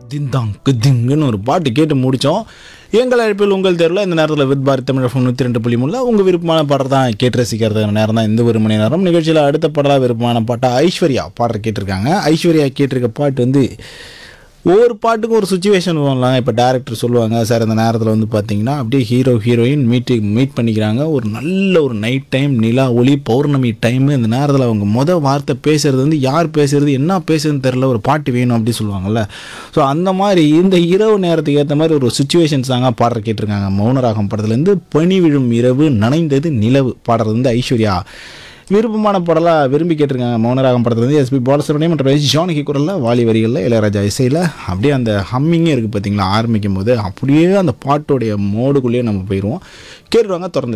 திந்தாங் குதிங்குன்னு ஒரு பாட்டு கேட்டு முடித்தோம் எங்கள் அழைப்பில் உங்கள் தேர்வில் இந்த நேரத்தில் வித் பாரத் தமிழ் எஃப்எம் நூற்றி ரெண்டு புள்ளி மூணில் உங்கள் விருப்பமான பாடல் தான் கேட்டு ரசிக்கிறதுக்கான நேரம் தான் இந்த ஒரு மணி நேரம் நிகழ்ச்சியில் அடுத்த பாடலாக விருப்பமான பாட்டா ஐஸ்வர்யா பாடுற கேட்டிருக்காங்க ஐஸ்வர்யா கேட்டிருக்க பாட்டு வந்து ஒவ்வொரு பாட்டுக்கும் ஒரு சுச்சுவேஷன் வரலாம் இப்போ டேரக்டர் சொல்லுவாங்க சார் இந்த நேரத்தில் வந்து பார்த்தீங்கன்னா அப்படியே ஹீரோ ஹீரோயின் மீட்டு மீட் பண்ணிக்கிறாங்க ஒரு நல்ல ஒரு நைட் டைம் நிலா ஒளி பௌர்ணமி டைமு இந்த நேரத்தில் அவங்க மொதல் வார்த்தை பேசுகிறது வந்து யார் பேசுறது என்ன பேசுறதுன்னு தெரில ஒரு பாட்டு வேணும் அப்படி சொல்லுவாங்கல்ல ஸோ அந்த மாதிரி இந்த இரவு நேரத்துக்கு ஏற்ற மாதிரி ஒரு சுச்சுவேஷன் சாங்காக பாடுற கேட்டிருக்காங்க மௌனராகம் படத்துலேருந்து பனி விழும் இரவு நனைந்தது நிலவு பாடுறது வந்து ஐஸ்வர்யா விருப்பமான பாடலாக விரும்பி கேட்டிருக்காங்க மௌனராகம் படத்துலேருந்து எஸ்பி பாலசுப்ரமணியம் மற்றும் எஸ் ஜானகி குரலில் வாலி வரிகளில் இளையராஜா இசையில் அப்படியே அந்த ஹம்மிங்கே இருக்குது பார்த்தீங்களா ஆரம்பிக்கும் போது அப்படியே அந்த பாட்டோடைய மோடுக்குள்ளேயே நம்ம போயிடுவோம் கேட்டுருவாங்க திறந்து